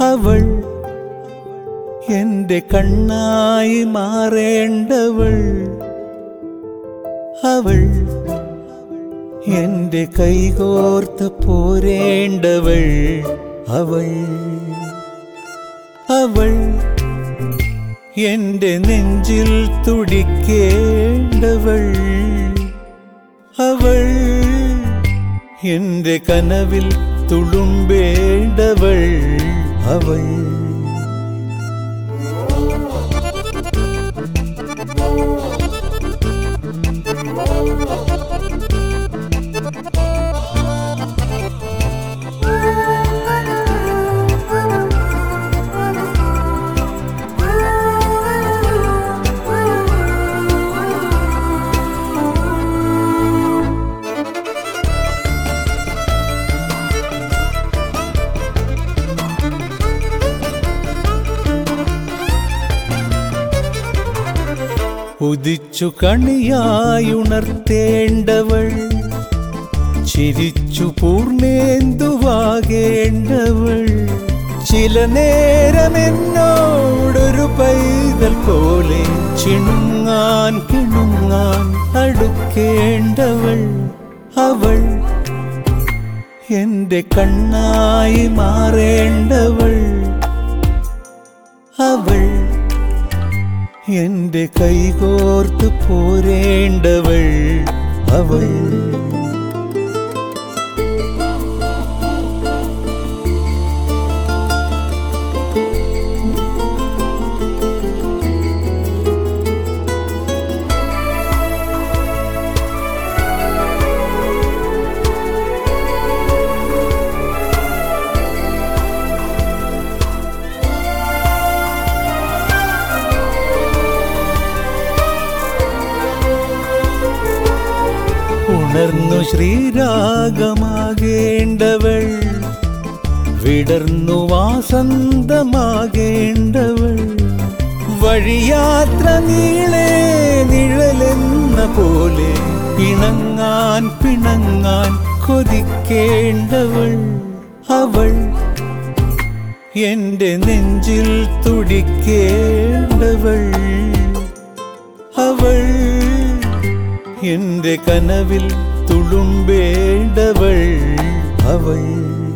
അവൾ എന്റെ കണ്ണായി മാറേണ്ടവൾ അവൾ എന്റെ കൈകോർത്ത് പോരേണ്ടവൾ അവൾ അവൾ എന്റെ നെഞ്ചിൽ തുടിക്കേണ്ടവൾ അവൾ എന്റെ കനവിൽ തുളുമ്പേണ്ടവൾ അവൾ ഉദിച്ചു കണിയായുണർത്തേണ്ടവൾ ചിരിച്ചു പൂർണേന്തുവാകേണ്ടവൾ ചില നേരമെന്നോടൊരു പൈതൽ പോലെ ചിണുങ്ങാൻ കിണുങ്ങാൻ അടുക്കേണ്ടവൾ അവൾ എന്റെ കണ്ണായി മാറേണ്ടവൾ അവൾ എന്റെ കൈകോർത്ത് പോരേണ്ടവൾ അവൾ ഉണർന്നു ശ്രീരാഗമാകേണ്ടവൾ വിടർന്നു വാസന്തമാകേണ്ടവൾ വഴിയാത്ര നീളെ നിഴലെന്ന പോലെ പിണങ്ങാൻ പിണങ്ങാൻ കൊതിക്കേണ്ടവൾ അവൾ എന്റെ നെഞ്ചിൽ തുടിക്കേണ്ടവൾ അവൾ എന്റെ കനവിൽ തുളുമ്പേണ്ടവൾ അവൾ